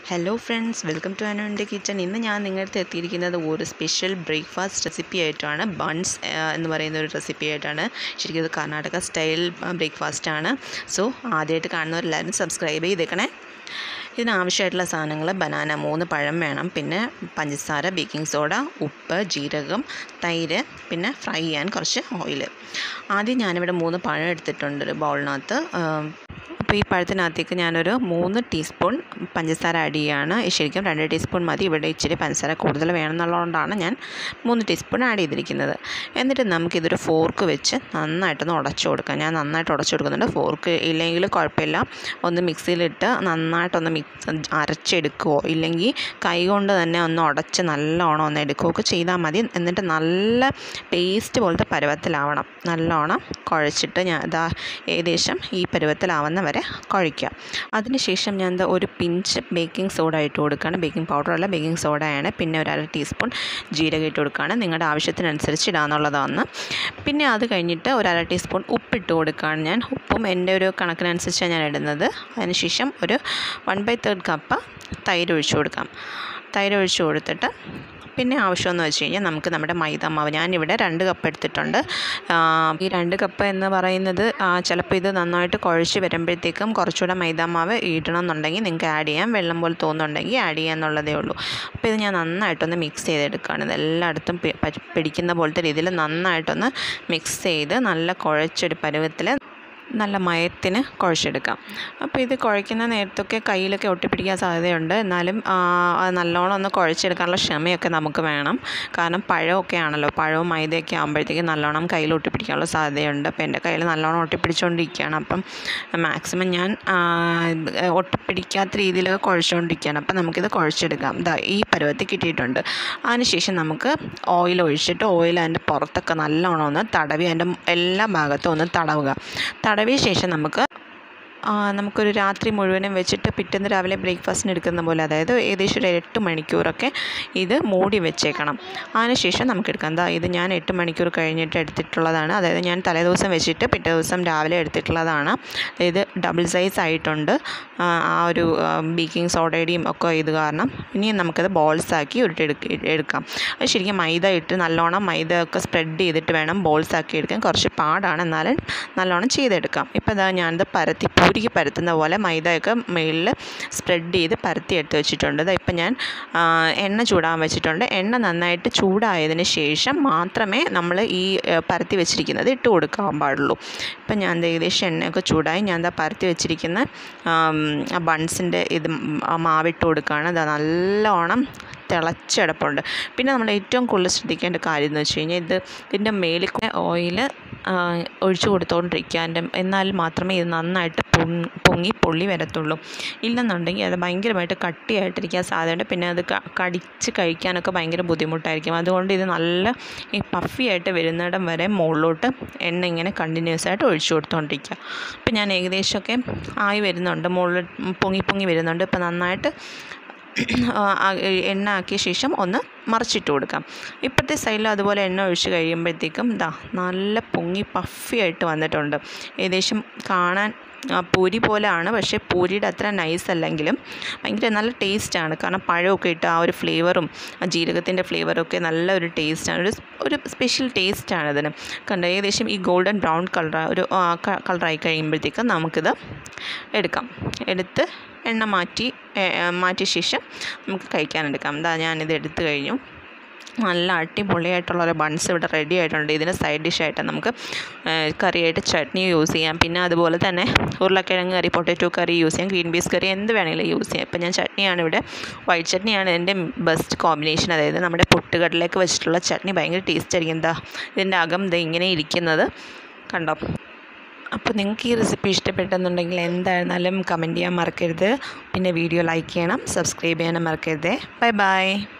hello friends welcome to അനുവിൻ്റെ kitchen ഇന്ന് ഞാൻ നിങ്ങളുടെ എത്തിയിരിക്കുന്നത് ഒരു സ്പെഷ്യൽ ബ്രേക്ക്ഫാസ്റ്റ് റെസിപ്പി ആയിട്ടാണ് ബൺസ് എന്ന് പറയുന്ന ഒരു റെസിപ്പി ആയിട്ടാണ് ശരിക്കും ഇത് കർണാടക സ്റ്റൈൽ ബ്രേക്ക്ഫാസ്റ്റ് ആണ് സോ ആദ്യമായിട്ട് കാണുന്നവരെല്ലാവരും സബ്സ്ക്രൈബ് ചെയ്തേക്കണേ ഇതിനാവശ്യമായിട്ടുള്ള സാധനങ്ങൾ ബനാന മൂന്ന് പഴം വേണം പിന്നെ പഞ്ചസാര ബേക്കിംഗ് സോഡ ഉപ്പ് ജീരകം തൈര് പിന്നെ ഫ്രൈ ചെയ്യാൻ കുറച്ച് ഓയിൽ ആദ്യം ഞാനിവിടെ മൂന്ന് പഴം എടുത്തിട്ടുണ്ട് ഒരു ബൗളിനകത്ത് അപ്പോൾ ഈ പഴത്തിനകത്തേക്ക് ഞാനൊരു മൂന്ന് ടീസ്പൂൺ പഞ്ചസാര ആഡ് ചെയ്യുകയാണ് ശരിക്കും രണ്ട് ടീസ്പൂൺ മതി ഇവിടെ ഇച്ചിരി പഞ്ചസാര കൂടുതൽ വേണമെന്നുള്ളതുകൊണ്ടാണ് ഞാൻ മൂന്ന് ടീസ്പൂൺ ആഡ് ചെയ്തിരിക്കുന്നത് എന്നിട്ട് നമുക്കിതൊരു ഫോർക്ക് വെച്ച് നന്നായിട്ടൊന്ന് ഉടച്ചു കൊടുക്കാം ഞാൻ നന്നായിട്ട് ഉടച്ചു കൊടുക്കുന്നുണ്ട് ഫോർക്ക് ഇല്ലെങ്കിൽ കുഴപ്പമില്ല ഒന്ന് മിക്സിയിലിട്ട് നന്നായിട്ടൊന്ന് മിക്സ് അരച്ചെടുക്കുകയോ ഇല്ലെങ്കിൽ കൈ കൊണ്ട് തന്നെ ഒന്ന് ഉടച്ച് നല്ലോണം ഒന്ന് എടുക്കുകയൊക്കെ ചെയ്താൽ മതി എന്നിട്ട് നല്ല പേസ്റ്റ് പോലത്തെ പരുവത്തിലാവണം നല്ലോണം കുഴച്ചിട്ട് ഞാൻ ഇതാ ഏകദേശം ഈ പരുവത്തിലാവുന്ന വരെ കുഴയ്ക്കുക അതിനുശേഷം ഞാൻ എന്താ ഒരു പിഞ്ച് ബേക്കിംഗ് സോഡ ഇട്ട് കൊടുക്കുകയാണ് ബേക്കിംഗ് പൗഡർ അല്ല ബേക്കിംഗ് സോഡയാണ് പിന്നെ ഒരു അര ടീസ്പൂൺ ജീരകം ഇട്ട് കൊടുക്കുകയാണ് നിങ്ങളുടെ ആവശ്യത്തിനനുസരിച്ച് ഇടാന്നുള്ളതാണ് പിന്നെ അത് കഴിഞ്ഞിട്ട് ഒരു അര ടീസ്പൂൺ ഉപ്പിട്ട് കൊടുക്കുകയാണ് ഞാൻ ഉപ്പും എൻ്റെ ഒരു കണക്കിനനുസരിച്ചാണ് ഞാൻ ഇടുന്നത് അതിനുശേഷം ഒരു വൺ ബൈ തേർഡ് കപ്പ് തൈര് ഒഴിച്ചു കൊടുക്കാം തൈര് ഒഴിച്ചു കൊടുത്തിട്ട് പിന്നെ ആവശ്യമെന്ന് വെച്ച് കഴിഞ്ഞാൽ നമുക്ക് നമ്മുടെ മൈദ മാവ് ഞാനിവിടെ രണ്ട് കപ്പ് എടുത്തിട്ടുണ്ട് ഈ രണ്ട് കപ്പ് എന്ന് പറയുന്നത് ചിലപ്പോൾ ഇത് നന്നായിട്ട് കുഴച്ച് വരുമ്പോഴത്തേക്കും കുറച്ചുകൂടെ മൈദ മാവ് ഇടണമെന്നുണ്ടെങ്കിൽ നിങ്ങൾക്ക് ആഡ് ചെയ്യാം വെള്ളം പോലെ തോന്നുന്നുണ്ടെങ്കിൽ ആഡ് ചെയ്യാന്നുള്ളതേ ഉള്ളൂ അപ്പോൾ ഇത് ഞാൻ നന്നായിട്ടൊന്ന് മിക്സ് ചെയ്തെടുക്കുകയാണ് ഇത് എല്ലായിടത്തും പിടിക്കുന്ന പോലത്തെ രീതിയിൽ നന്നായിട്ടൊന്ന് മിക്സ് ചെയ്ത് നല്ല കുഴച്ചൊരു പരുവത്തിൽ നല്ല മയത്തിന് കുഴച്ചെടുക്കാം അപ്പോൾ ഇത് കുഴയ്ക്കുന്ന നേരത്തൊക്കെ കയ്യിലൊക്കെ ഒട്ടിപ്പിടിക്കാൻ സാധ്യതയുണ്ട് എന്നാലും നല്ലോണം ഒന്ന് കുഴച്ചെടുക്കാനുള്ള ക്ഷമയൊക്കെ നമുക്ക് വേണം കാരണം പഴമൊക്കെ ആണല്ലോ പഴവും മൈദയൊക്കെ ആകുമ്പോഴത്തേക്കും നല്ലോണം കയ്യിൽ ഒട്ടിപ്പിടിക്കാനുള്ള സാധ്യതയുണ്ട് അപ്പോൾ എൻ്റെ കയ്യിൽ നല്ലോണം ഒട്ടിപ്പിടിച്ചുകൊണ്ടിരിക്കുകയാണ് അപ്പം മാക്സിമം ഞാൻ ഒട്ടിപ്പിടിക്കാത്ത രീതിയിലൊക്കെ കുഴച്ചുകൊണ്ടിരിക്കുകയാണ് അപ്പം നമുക്കിത് കുഴച്ചെടുക്കാം ഇതാ ഈ പരുവത്തിൽ കിട്ടിയിട്ടുണ്ട് അതിനുശേഷം നമുക്ക് ഓയിൽ ഒഴിച്ചിട്ട് ഓയിൽ അതിൻ്റെ പുറത്തൊക്കെ നല്ലോണം ഒന്ന് തടവി അതിൻ്റെ എല്ലാ ഭാഗത്തും ഒന്ന് തടവുക തടവിയ ശേഷം നമുക്ക് നമുക്കൊരു രാത്രി മുഴുവനും വെച്ചിട്ട് പിറ്റേന്ന് രാവിലെ ബ്രേക്ക്ഫാസ്റ്റിന് എടുക്കുന്ന പോലെ അതായത് ഏകദേശം ഒരു എട്ട് മണിക്കൂറൊക്കെ ഇത് മൂടി വെച്ചേക്കണം അതിനുശേഷം നമുക്ക് എടുക്കാം എന്താ ഇത് ഞാൻ എട്ട് മണിക്കൂർ കഴിഞ്ഞിട്ട് എടുത്തിട്ടുള്ളതാണ് അതായത് ഞാൻ തലേദിവസം വെച്ചിട്ട് പിറ്റേ ദിവസം രാവിലെ എടുത്തിട്ടുള്ളതാണ് അതായത് ഡബിൾ സൈസ് ആയിട്ടുണ്ട് ആ ഒരു ബേക്കിംഗ് സോഡയുടെയും ഒക്കെ ഇത് കാരണം ഇനി നമുക്കത് ബോൾസ് ആക്കി ഉരുട്ടെടുക്ക എടുക്കാം അത് ശരിക്കും മൈദ ഇട്ട് നല്ലോണം മൈദ ഒക്കെ സ്പ്രെഡ് ചെയ്തിട്ട് വേണം ബോൾസ് ആക്കി എടുക്കാൻ കുറച്ച് പാടാണ് എന്നാലും നല്ലോണം ചെയ്തെടുക്കാം ഇപ്പോൾ ഇതാ ഞാനിത് പരത്തി പൂരിക്ക് പരത്തുന്ന പോലെ മൈദയൊക്കെ മുകളിൽ സ്പ്രെഡ് ചെയ്ത് പരത്തി എടുത്ത് വെച്ചിട്ടുണ്ട് ഇപ്പം ഞാൻ എണ്ണ ചൂടാൻ വെച്ചിട്ടുണ്ട് എണ്ണ നന്നായിട്ട് ചൂടായതിന് ശേഷം മാത്രമേ നമ്മൾ ഈ പരത്തി വെച്ചിരിക്കുന്നത് ഇട്ട് കൊടുക്കാൻ പാടുള്ളൂ ഇപ്പം ഞാൻ ഏകദേശം എണ്ണയൊക്കെ ചൂടായി ഞാൻ എന്താ പരത്തി വെച്ചിരിക്കുന്ന ബൺസിൻ്റെ ഇത് മാവിട്ട് കൊടുക്കുകയാണ് അത് നല്ലോണം തിളച്ചെടുപ്പുണ്ട് പിന്നെ നമ്മൾ ഏറ്റവും കൂടുതൽ ശ്രദ്ധിക്കേണ്ട കാര്യം എന്ന് വെച്ച് കഴിഞ്ഞാൽ ഇത് ഇതിൻ്റെ മേലിൽ ഓയിൽ ഒഴിച്ചു കൊടുത്തുകൊണ്ടിരിക്കുക എൻ്റെ എന്നാൽ മാത്രമേ ഇത് നന്നായിട്ട് പൊങ്ങി പൊള്ളി വരത്തുള്ളൂ ഇല്ലെന്നുണ്ടെങ്കിൽ അത് ഭയങ്കരമായിട്ട് കട്ടിയായിട്ടിരിക്കാൻ സാധ്യതയുണ്ട് പിന്നെ അത് കടിച്ച് കഴിക്കാനൊക്കെ ഭയങ്കര ബുദ്ധിമുട്ടായിരിക്കും അതുകൊണ്ട് ഇത് നല്ല ഈ പഫി ആയിട്ട് വരുന്നിടം വരെ മുകളിലോട്ട് എണ്ണ ഇങ്ങനെ കണ്ടിന്യൂസ് ആയിട്ട് ഒഴിച്ചു കൊടുത്തുകൊണ്ടിരിക്കുക ഇപ്പം ഞാൻ ഏകദേശമൊക്കെ ആയി വരുന്നുണ്ട് മുകളിൽ പൊങ്ങി പൊങ്ങി വരുന്നുണ്ട് ഇപ്പം നന്നായിട്ട് എണ്ണ ആക്കിയ ശേഷം ഒന്ന് മറിച്ചിട്ട് കൊടുക്കാം ഇപ്പോഴത്തെ സൈഡിൽ അതുപോലെ എണ്ണ ഒഴിച്ച് കഴിയുമ്പോഴത്തേക്കും ഇതാ നല്ല പൊങ്ങി പഫി ആയിട്ട് വന്നിട്ടുണ്ട് ഏകദേശം കാണാൻ പൂരി പോലെയാണ് പക്ഷേ പൂരിയുടെ അത്ര നൈസ് അല്ലെങ്കിലും ഭയങ്കര നല്ല ടേസ്റ്റാണ് കാരണം പഴമൊക്കെ ഇട്ട് ആ ഒരു ഫ്ലേവറും ആ ജീരകത്തിൻ്റെ ഫ്ലേവറൊക്കെ നല്ല ഒരു ടേസ്റ്റാണ് ഒരു ഒരു സ്പെഷ്യൽ ടേസ്റ്റാണ് അതിന് കണ്ടോ ഏകദേശം ഈ ഗോൾഡൻ ബ്രൗൺ കളർ ഒരു കളറായി കഴിയുമ്പോഴത്തേക്കും നമുക്കിത് എടുക്കാം എടുത്ത് എണ്ണ മാറ്റി മാറ്റിയ ശേഷം നമുക്ക് കഴിക്കാനെടുക്കാം എന്താ ഞാനിത് എടുത്തു കഴിഞ്ഞു നല്ല അടിപൊളിയായിട്ടുള്ള ഒരു ബൺസ് ഇവിടെ റെഡി ആയിട്ടുണ്ട് ഇതിന് സൈഡ് ഡിഷായിട്ട് നമുക്ക് കറിയായിട്ട് ചട്നി യൂസ് ചെയ്യാം പിന്നെ അതുപോലെ തന്നെ ഉരുളക്കിഴങ്ങ് കറി പൊട്ടറ്റോ കറി യൂസ് ചെയ്യാം ഗ്രീൻ പീസ് കറി എന്ത് വേണമെങ്കിലും യൂസ് ചെയ്യാം ഇപ്പം ഞാൻ ചട്നിയാണ് ഇവിടെ വൈറ്റ് ചട്നിയാണ് എൻ്റെ ബെസ്റ്റ് കോമ്പിനേഷൻ അതായത് നമ്മുടെ പൊട്ടുകടലേക്ക് വെച്ചിട്ടുള്ള ചട്നി ഭയങ്കര ടേസ്റ്റ് ആയിരിക്കും എന്താ ഇതിൻ്റെ അകം ഇത് ഇങ്ങനെ ഇരിക്കുന്നത് കണ്ടോ അപ്പോൾ നിങ്ങൾക്ക് ഈ റെസിപ്പി ഇഷ്ടപ്പെട്ടെന്നുണ്ടെങ്കിൽ എന്തായിരുന്നാലും കമൻറ്റ് ചെയ്യാൻ മറക്കരുത് പിന്നെ വീഡിയോ ലൈക്ക് ചെയ്യണം സബ്സ്ക്രൈബ് ചെയ്യാനും മറക്കരുത് ബൈ ബൈ